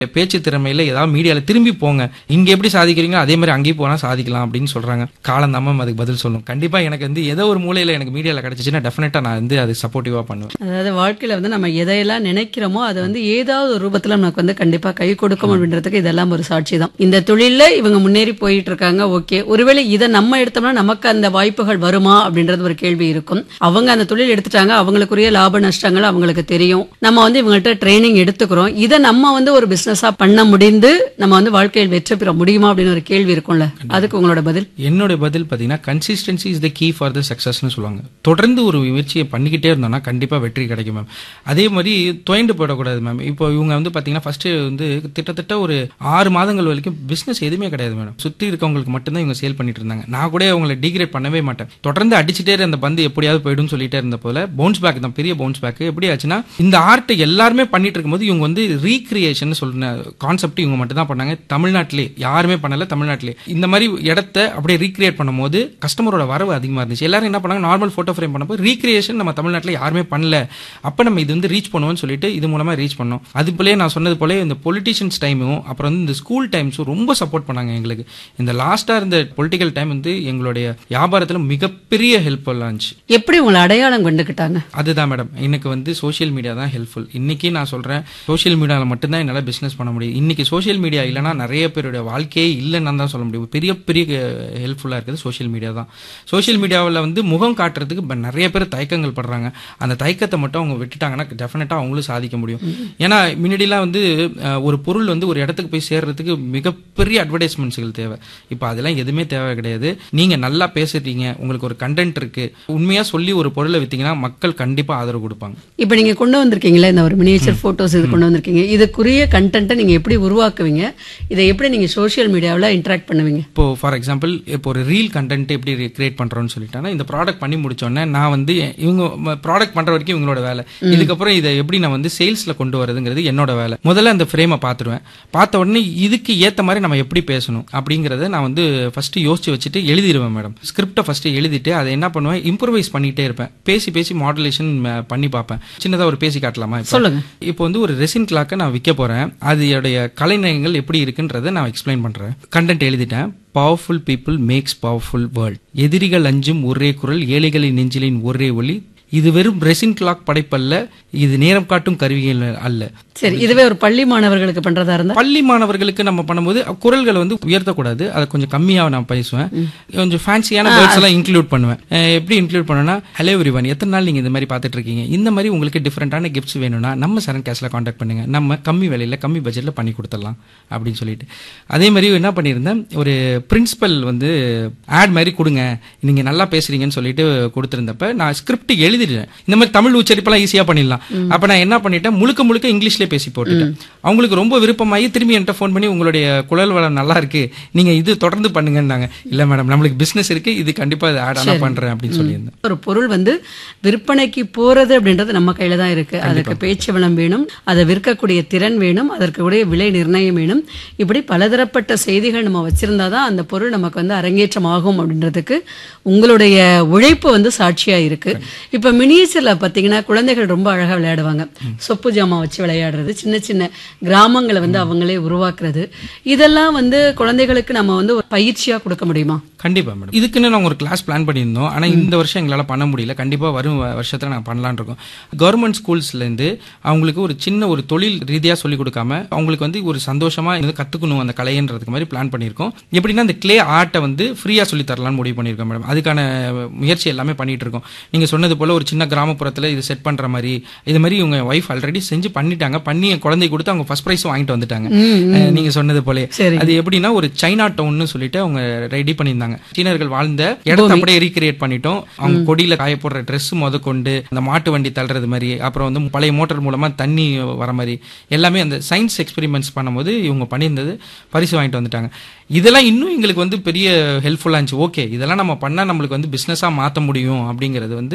பேச்சு திறமையில ஏதாவது மீடியால திரும்பி போங்க இங்க எப்படி சாதிக்கிறீங்க அதே மாதிரி அங்கேயும் போனா சாதிக்கலாம் அப்படின்னு சொல்றாங்க காலம் தான் அதுக்கு பதில் சொல்லும் கண்டிப்பா எனக்கு வந்து ஏதோ ஒரு மூலையில எனக்கு மீடியால கிடைச்சிச்சுன்னா டெஃபினட்டா நான் வந்து அது சப்போர்ட்டிவா பண்ணுவேன் அதாவது வாழ்க்கையில வந்து நம்ம எதையெல்லாம் நினைக்கிறோமோ அது வந்து ஏதாவது ஒரு ரூபத்துல நமக்கு வந்து கண்டிப்பா கை கொடுக்கும் அப்படின்றதுக்கு இதெல்லாம் ஒரு சாட்சி தான் இந்த தொழில்ல இவங்க முன்னேறி போயிட்டு இருக்காங்க ஓகே ஒருவேளை இதை நம்ம எடுத்தோம்னா நமக்கு அந்த வாய்ப்புகள் வருமா அப்படின்றது ஒரு கேள்வி இருக்கும் அவங்க அந்த தொழில் எடுத்துட்டாங்க அவங்களுக்குரிய லாப நஷ்டங்கள் அவங்களுக்கு தெரியும் நம்ம வந்து இவங்கள்ட்ட ட்ரைனிங் எடுத்துக்கிறோம் இதை நம்ம வந்து ஒரு பிசினஸா பண்ண முடிந்து நம்ம வந்து வாழ்க்கையில் வெற்றி பெற முடியுமா அப்படின்னு ஒரு கேள்வி இருக்கும்ல அதுக்கு உங்களோட பதில் என்னோட பதில் பார்த்தீங்கன்னா consistency is the key for the சக்ஸஸ்னு சொல்லுவாங்க தொடர்ந்து ஒரு முயற்சியை பண்ணிக்கிட்டே இருந்தோம்னா கண்டிப்பாக வெற்றி கிடைக்கும் மேம் அதே மாதிரி துவண்டு போயிடக்கூடாது மேம் இப்போ இவங்க வந்து பார்த்தீங்கன்னா ஃபர்ஸ்ட் வந்து கிட்டத்தட்ட ஒரு ஆறு மாதங்கள் வரைக்கும் பிஸ்னஸ் எதுவுமே கிடையாது மேடம் சுற்றி இருக்கவங்களுக்கு மட்டும்தான் இவங்க சேல் பண்ணிட்டு இருந்தாங்க நான் கூட அவங்களை டிகிரேட் பண்ணவே மாட்டேன் தொடர்ந்து அடிச்சுட்டே இருந்த பந்து எப்படியாவது போயிடும்னு சொல்லிட்டே இருந்த போல பவுன்ஸ் பேக் தான் பெரிய பவுன்ஸ் பேக் எப்படி ஆச்சுன்னா இந்த ஆர்ட் எல்லாருமே பண்ணிட்டு இருக்கும்போது இவங்க வந்து ரீக்ரியேஷன் சொல்ற கான்செப்ட் இவங்க மட்டும் தான் பண்ணாங்க தமிழ்நாட்டிலே யாருமே பண்ணல தமிழ்நாட்டிலே இந்த மாதிரி இடத்த அப்படியே ரீக்ரியேட் பண்ணும்போது கஸ்டமரோட வரவு அதிகமாக இருந்துச்சு எல்லாரும் என்ன பண்ணாங்க நார்மல் ஃபோட்டோ ஃப்ரேம் பண்ணப்போ ரீக்ரியேஷன் நம்ம தமிழ்நாட்டில் யாருமே பண்ணல அப்போ நம்ம இது வந்து ரீச் பண்ணுவோம்னு சொல்லிட்டு இது மூலமாக ரீச் பண்ணோம் அது போலயே நான் சொன்னது போல இந்த பொலிட்டிஷியன்ஸ் டைமும் அப்புறம் வந்து இந்த ஸ்கூல் டைம்ஸும் ரொம்ப சப்போர்ட் பண்ணாங்க எங்களுக்கு இந்த லாஸ்ட்டாக இருந்த பொலிட்டிக்கல் டைம் வந்து எங்களுடைய வியாபாரத்தில் மிகப்பெரிய ஹெல்ப்ஃபுல்லாக இருந்துச்சு எப்படி உங்களை அடையாளம் கொண்டுக்கிட்டாங்க அதுதான் மேடம் எனக்கு வந்து சோஷியல் மீடியா தான் ஹெல்ப்ஃபுல் இன்னைக்கு நான் சொல்றேன் சோஷியல் மீடியாவில் மட்டும்தான் என்னால் பிசினஸ் பண்ண முடியும் இன்னைக்கு சோஷியல் மீடியா இல்லைன்னா நிறைய பேருடைய வாழ்க்கையே இல்லைன்னு தான் சொல்ல முடியும் பெரிய பெரிய ஹெல்ப்ஃபுல்லாக இருக்குது சோஷியல் மீடியா தான் சோஷியல் மீடியாவில் வந்து முகம் காட்டுறதுக்கு இப்ப நிறைய பேர் தயக்கங்கள் படுறாங்க அந்த தயக்கத்தை மட்டும் அவங்க விட்டுட்டாங்கன்னா டெஃபினட்டாக அவங்களும் சாதிக்க முடியும் ஏன்னா முன்னாடிலாம் வந்து அஹ், ஒரு பொருள் வந்து ஒரு இடத்துக்கு போய் சேர்றதுக்கு மிகப்பெரிய அட்வர்டைஸ்மெண்ட்ஸ்கள் தேவை இப்போ அதெல்லாம் எதுவுமே தேவை கிடையாது நீங்க நல்லா பேசுறீங்க உங்களுக்கு ஒரு கண்டென்ட் இருக்கு உண்மையா சொல்லி ஒரு பொருளை வித்தீங்கன்னா மக்கள் கண்டிப்பா ஆதரவு கொடுப்பாங்க இப்போ நீங்க கொண்டு வந்திருக்கீங்களே இந்த ஒரு மினியேச்சர் போட்டோஸ் இது கொண்டு வந்திருக்கீங்க இதுக்குரிய கண்டென்ட்டை நீங்க எப்படி உருவாக்குவீங்க இதை எப்படி நீங்க சோஷியல் மீடியாவில் இன்டராக்ட் பண்ணுவீங்க இப்போ ஃபார் எக்ஸாம்பிள் இப்போ ஒரு ரீல் கண்டென்ட் எப்படி கிரியேட் பண்றோம்னு சொல்லிட்டாங்கன்னா இந்த ப்ராடக்ட் பண்ணி முடிச்சோடனே நான் வந்து இவங்க ப்ராடக்ட் பண்ற வரைக்கும் இவங்களோட வேலை இதுக்கப்புறம் இதை எப்படி நான் வந்து சேல்ஸ்ல கொண்டு வரதுங்கிறது என்னோட வேலை முதல்ல அந்த ஃப்ரேமை பார்த்துருவேன் பார்த்த உடனே இதுக்கு ஏத்த மாதிரி நம்ம எப்படி பேசணும் அப்படிங்கறத நான் வந்து ஃபர்ஸ்ட் யோசிச்சு வச்சுட்டு எழுதிடுவேன் மேடம் ஸ்கிரிப்டை ஃபர்ஸ்ட் எழுதிட்டு அதை என்ன பண்ணுவேன் இம்ப்ரவைஸ் பண்ணிட்டே இருப்பேன் பேசி பேசி மாடுலேஷன் பண்ணி பார்ப்பேன் சின்னதா ஒரு பேசி காட்டலாமா இப்போ? சொல்லுங்க இப்போ வந்து ஒரு ரெசின் கிளாக்கை நான் விற்க போறேன் அதோடைய கலைநயங்கள் எப்படி இருக்குன்றதை நான் எக்ஸ்பிளைன் பண்றேன் கண்டென்ட் எழுதிட்டேன் powerful people makes powerful world எதிரிகள் அஞ்சும் ஒரே குரல் ஏழைகளின் நெஞ்சிலின் ஒரே ஒளி இது வெறும் ரெசின் கிளாக் படைப்பல்ல இது நேரம் காட்டும் கருவிகள் அல்ல சரி இதுவே ஒரு பள்ளி மாணவர்களுக்கு பண்றதா இருந்தா பள்ளி மாணவர்களுக்கு நம்ம பண்ணும்போது குரல்களை வந்து உயர்த்தக்கூடாது அதை கொஞ்சம் கம்மியா நான் பேசுவேன் கொஞ்சம் ஃபேன்சியான வேர்ட்ஸ் எல்லாம் இன்க்ளூட் பண்ணுவேன் அஹ் எப்படி இன்க்ளூட் பண்ணுவேன்னா ஹலோ எவ்ரிவன் எத்தனை நாள் நீங்க இந்த மாதிரி பார்த்துட்டு இருக்கீங்க இந்த மாதிரி உங்களுக்கு டிஃப்ரெண்டான கிஃப்ட்ஸ் வேணும்னா நம்ம சரண் கேஷ்ல காண்டாக்ட் பண்ணுங்க நம்ம கம்மி விலையில கம்மி பட்ஜெட்ல பண்ணி கொடுத்துடலாம் அப்படின்னு சொல்லிட்டு அதே மாதிரி என்ன பண்ணியிருந்தேன் ஒரு பிரின்சிபல் வந்து ஆட் மாதிரி கொடுங்க நீங்க நல்லா பேசுறீங்கன்னு சொல்லிட்டு கொடுத்திருந்தப்ப நான் ஸ்கிரிப்ட் எழுதிடுறேன் இந்த மாதிரி தமிழ் உச்சரிப்பெல்லாம் ஈஸியா பண்ணிடலாம் அப்ப நான் என்ன பண்ணிட்டேன் முழுக்க முழுக்க இங்கிலீஷ்லயே பேசி போட்டுட்டேன் அவங்களுக்கு ரொம்ப விருப்பமாகி திரும்பி என்கிட்ட ஃபோன் பண்ணி உங்களுடைய குழல் வளம் நல்லா இருக்கு நீங்க இது தொடர்ந்து பண்ணுங்கன்னாங்க இல்ல மேடம் நம்மளுக்கு பிசினஸ் இருக்கு இது கண்டிப்பா இது ஆட் ஆனா பண்றேன் அப்படின்னு சொல்லியிருந்தேன் ஒரு பொருள் வந்து விற்பனைக்கு போறது அப்படின்றது நம்ம கையில தான் இருக்கு அதுக்கு பேச்சு வளம் வேணும் அதை விற்கக்கூடிய திறன் வேணும் அதற்கு உடைய விலை நிர்ணயம் வேணும் இப்படி பலதரப்பட்ட செய்திகள் நம்ம வச்சிருந்தாதான் அந்த பொருள் நமக்கு வந்து அரங்கேற்றம் ஆகும் அப்படின்றதுக்கு உங்களுடைய உழைப்பு வந்து சாட்சியா இருக்கு இப்ப மினியேச்சர்ல பாத்தீங்கன்னா குழந்தைகள் ரொம்ப அழகா விளையாடுவாங்க சொப்பு ஜாமான் வச்சு விளையாடுறது சின்ன சின்ன கிராமங்களை வந்து அவங்களே உருவாக்குறது இதெல்லாம் வந்து குழந்தைகளுக்கு நம்ம வந்து ஒரு பயிற்சியா கொடுக்க முடியுமா கண்டிப்பா மேடம் இதுக்குன்னு நாங்க ஒரு கிளாஸ் பிளான் பண்ணியிருந்தோம் ஆனா இந்த வருஷம் எங்களால பண்ண முடியல கண்டிப்பா வரும் வ- வருஷத்துல நாங்க பண்ணலாம்னு இருக்கோம் கவர்மெண்ட் ஸ்கூல்ஸ்ல இருந்து அவங்களுக்கு ஒரு சின்ன ஒரு தொழில் ரீதியா சொல்லி கொடுக்காம அவங்களுக்கு வந்து ஒரு சந்தோஷமா இது கத்துக்கணும் அந்த கலைன்றதுக்கு மாதிரி பிளான் பண்ணியிருக்கோம் எப்படின்னா இந்த கிளே ஆர்ட்டை வந்து ஃப்ரீயா சொல்லி தரலாம்னு முடிவு பண்ணியிருக்கோம் மேடம் அதுக்கான முயற்சி எல்லாமே பண்ணிட்டு இருக்கோம் நீங்க சொன்னது போல ஒரு சின்ன கிராமப்புறத்துல இது செட் பண்ற மாதிரி இது மாதிரி இவங்க ஒய்ஃப் ஆல்ரெடி செஞ்சு பண்ணிட்டாங்க பண்ணி என் குழந்தை கொடுத்து அவங்க ஃபர்ஸ்ட் ப்ரைஸும் வாங்கிட்டு வந்துட்டாங்க அஹ் நீங்க சொன்னது போல சரி. அது எப்படின்னா ஒரு சைனா டவுன்னு சொல்லிட்டு அவங்க ரெடி பண்ணியிருந்தாங்க சீனர்கள் வாழ்ந்த இடத்த அப்படியே ரீக்ரியேட் பண்ணிட்டோம் அவங்க கொடியில காய போடுற ட்ரெஸ் முத கொண்டு அந்த மாட்டு வண்டி தள்ளுறது மாதிரி அப்புறம் வந்து பழைய மோட்டார் மூலமா தண்ணி வர மாதிரி எல்லாமே அந்த சயின்ஸ் எக்ஸ்பெரிமெண்ட்ஸ் பண்ணும்போது இவங்க பண்ணியிருந்தது பரிசு வாங்கிட்டு வந்துட்டாங்க இதெல்லாம் இன்னும் எங்களுக்கு வந்து பெரிய ஹெல்ப்ஃபுல்லா இருந்துச்சு ஓகே இதெல்லாம் நம்ம பண்ணா நம்மளுக்கு வந்து பிசினஸா மாத்த முடியும் அப்படிங்கிறது வந்து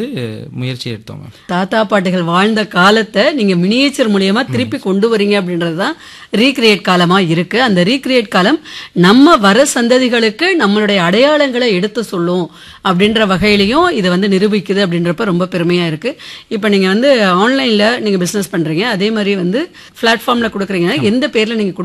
முயற்சி எடுத்தோம் மேம் தாத்தா பாட்டிகள் வாழ்ந்த காலத்தை நீங்க மினியேச்சர் மூலியமா திருப்பி கொண்டு வரீங்க அப்படின்றது தான் ரீக்ரியேட் காலமா இருக்கு அந்த ரீக்ரியேட் காலம் நம்ம வர சந்ததிகளுக்கு நம்மளுடைய அடையாளங்களை எடுத்து சொல்லும் அப்படின்ற வகையிலையும் இதை வந்து நிரூபிக்குது அப்படின்றப்ப ரொம்ப பெருமையா இருக்கு இப்போ நீங்க வந்து ஆன்லைன்ல நீங்க பிசினஸ் பண்றீங்க அதே மாதிரி வந்து பிளாட்ஃபார்ம்ல கொடுக்குறீங்க எந்த பேர்ல நீங்க